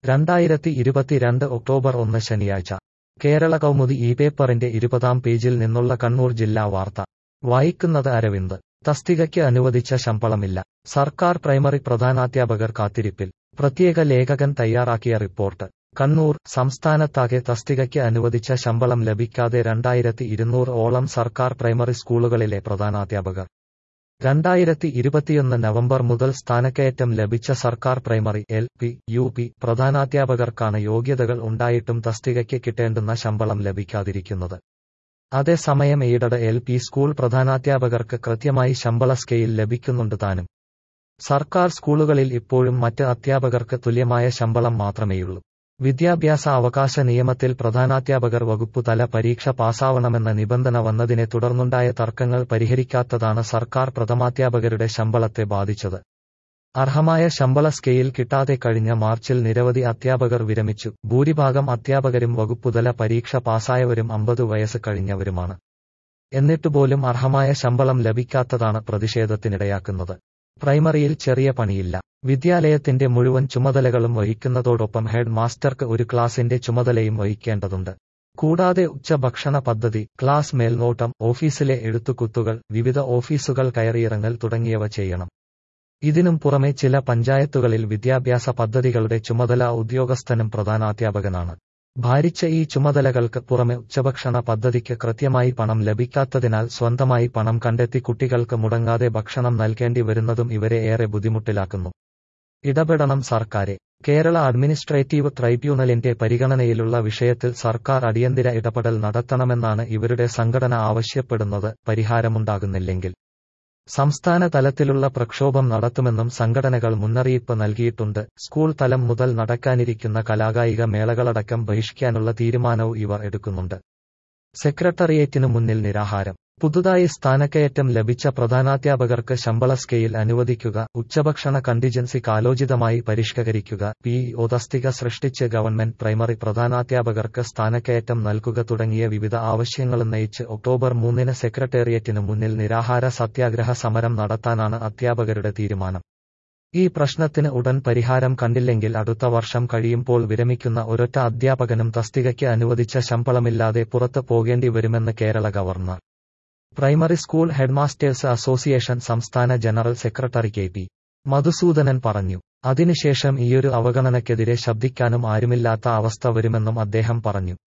രണ്ടായിരത്തി ഇരുപത്തിരണ്ട് ഒക്ടോബർ ഒന്ന് ശനിയാഴ്ച കേരള കൗമുദി ഈ പേപ്പറിന്റെ ഇരുപതാം പേജിൽ നിന്നുള്ള കണ്ണൂർ ജില്ലാ വാർത്ത വായിക്കുന്നത് അരവിന്ദ് തസ്തികയ്ക്ക് അനുവദിച്ച ശമ്പളമില്ല സർക്കാർ പ്രൈമറി പ്രധാനാധ്യാപകർ കാത്തിരിപ്പിൽ പ്രത്യേക ലേഖകൻ തയ്യാറാക്കിയ റിപ്പോർട്ട് കണ്ണൂർ സംസ്ഥാനത്താകെ തസ്തികയ്ക്ക് അനുവദിച്ച ശമ്പളം ലഭിക്കാതെ രണ്ടായിരത്തി ഇരുന്നൂറ് ഓളം സർക്കാർ പ്രൈമറി സ്കൂളുകളിലെ പ്രധാനാധ്യാപകർ രണ്ടായിരത്തി ഇരുപത്തിയൊന്ന് നവംബർ മുതൽ സ്ഥാനക്കയറ്റം ലഭിച്ച സർക്കാർ primary L P U P പ്രധാനാധ്യാപകർക്കാണ് യോഗ്യതകൾ ഉണ്ടായിട്ടും തസ്തികയ്ക്ക് കിട്ടേണ്ടുന്ന ശമ്പളം ലഭിക്കാതിരിക്കുന്നത് അതേസമയം എയ്ഡഡ് എൽ പി സ്കൂൾ പ്രധാനാധ്യാപകർക്ക് കൃത്യമായി ശമ്പള സ്കെയിൽ ലഭിക്കുന്നുണ്ട് താനും സർക്കാർ സ്കൂളുകളിൽ ഇപ്പോഴും മറ്റ് അധ്യാപകർക്ക് തുല്യമായ ശമ്പളം മാത്രമേയുള്ളൂ വിദ്യാഭ്യാസ അവകാശ നിയമത്തിൽ പ്രധാനാധ്യാപകർ വകുപ്പുതല പരീക്ഷ പാസ്സാവണമെന്ന നിബന്ധന വന്നതിനെ തുടർന്നുണ്ടായ തർക്കങ്ങൾ പരിഹരിക്കാത്തതാണ് സർക്കാർ പ്രഥമാധ്യാപകരുടെ ശമ്പളത്തെ ബാധിച്ചത് അർഹമായ ശമ്പള സ്കെയിൽ കിട്ടാതെ കഴിഞ്ഞ മാർച്ചിൽ നിരവധി അധ്യാപകർ വിരമിച്ചു ഭൂരിഭാഗം അധ്യാപകരും വകുപ്പുതല പരീക്ഷ പാസ്സായവരും അമ്പത് വയസ്സ് കഴിഞ്ഞവരുമാണ് എന്നിട്ടുപോലും അർഹമായ ശമ്പളം ലഭിക്കാത്തതാണ് പ്രതിഷേധത്തിനിടയാക്കുന്നത് പ്രൈമറിയിൽ ചെറിയ പണിയില്ല വിദ്യാലയത്തിന്റെ മുഴുവൻ ചുമതലകളും വഹിക്കുന്നതോടൊപ്പം ഹെഡ് മാസ്റ്റർക്ക് ഒരു ക്ലാസിന്റെ ചുമതലയും വഹിക്കേണ്ടതുണ്ട് കൂടാതെ ഉച്ചഭക്ഷണ പദ്ധതി ക്ലാസ് മേൽനോട്ടം ഓഫീസിലെ എഴുത്തുകുത്തുകൾ വിവിധ ഓഫീസുകൾ കയറിയിറങ്ങൽ തുടങ്ങിയവ ചെയ്യണം ഇതിനും പുറമെ ചില പഞ്ചായത്തുകളിൽ വിദ്യാഭ്യാസ പദ്ധതികളുടെ ചുമതല ഉദ്യോഗസ്ഥനും പ്രധാനാധ്യാപകനാണ് ഭാരിച്ച ഈ ചുമതലകൾക്ക് പുറമെ ഉച്ചഭക്ഷണ പദ്ധതിക്ക് കൃത്യമായി പണം ലഭിക്കാത്തതിനാൽ സ്വന്തമായി പണം കണ്ടെത്തി കുട്ടികൾക്ക് മുടങ്ങാതെ ഭക്ഷണം നൽകേണ്ടി വരുന്നതും ഇവരെ ഏറെ ബുദ്ധിമുട്ടിലാക്കുന്നു ഇടപെടണം സർക്കാരെ കേരള അഡ്മിനിസ്ട്രേറ്റീവ് ട്രൈബ്യൂണലിന്റെ പരിഗണനയിലുള്ള വിഷയത്തിൽ സർക്കാർ അടിയന്തര ഇടപെടൽ നടത്തണമെന്നാണ് ഇവരുടെ സംഘടന ആവശ്യപ്പെടുന്നത് പരിഹാരമുണ്ടാകുന്നില്ലെങ്കിൽ സംസ്ഥാന തലത്തിലുള്ള പ്രക്ഷോഭം നടത്തുമെന്നും സംഘടനകൾ മുന്നറിയിപ്പ് നൽകിയിട്ടുണ്ട് സ്കൂൾ തലം മുതൽ നടക്കാനിരിക്കുന്ന കലാകായിക മേളകളടക്കം ബഹിഷ്കാനുള്ള തീരുമാനവും ഇവർ എടുക്കുന്നുണ്ട് സെക്രട്ടേറിയറ്റിനു മുന്നിൽ നിരാഹാരം പുതുതായി സ്ഥാനക്കയറ്റം ലഭിച്ച പ്രധാനാധ്യാപകർക്ക് ശമ്പള സ്കെയിൽ അനുവദിക്കുക ഉച്ചഭക്ഷണ കണ്ടിജൻസി കാലോചിതമായി പരിഷ്കരിക്കുക പി ഒ തസ്തിക സൃഷ്ടിച്ച് ഗവൺമെന്റ് പ്രൈമറി പ്രധാനാധ്യാപകർക്ക് സ്ഥാനക്കയറ്റം നൽകുക തുടങ്ങിയ വിവിധ ആവശ്യങ്ങളുന്നയിച്ച് ഒക്ടോബർ മൂന്നിന് സെക്രട്ടേറിയറ്റിനു മുന്നിൽ നിരാഹാര സത്യാഗ്രഹ സമരം നടത്താനാണ് അധ്യാപകരുടെ തീരുമാനം ഈ പ്രശ്നത്തിന് ഉടൻ പരിഹാരം കണ്ടില്ലെങ്കിൽ അടുത്ത വർഷം കഴിയുമ്പോൾ വിരമിക്കുന്ന ഒരൊറ്റ അധ്യാപകനും തസ്തികയ്ക്ക് അനുവദിച്ച ശമ്പളമില്ലാതെ പുറത്ത് പോകേണ്ടി വരുമെന്ന് Kerala governor primary school headmasters association സംസ്ഥാന general secretary K P Madhusoodanan പറഞ്ഞു അതിനുശേഷം ഈയൊരു അവഗണനയ്ക്കെതിരെ ശബ്ദിക്കാനും ആരുമില്ലാത്ത അവസ്ഥ വരുമെന്നും അദ്ദേഹം പറഞ്ഞു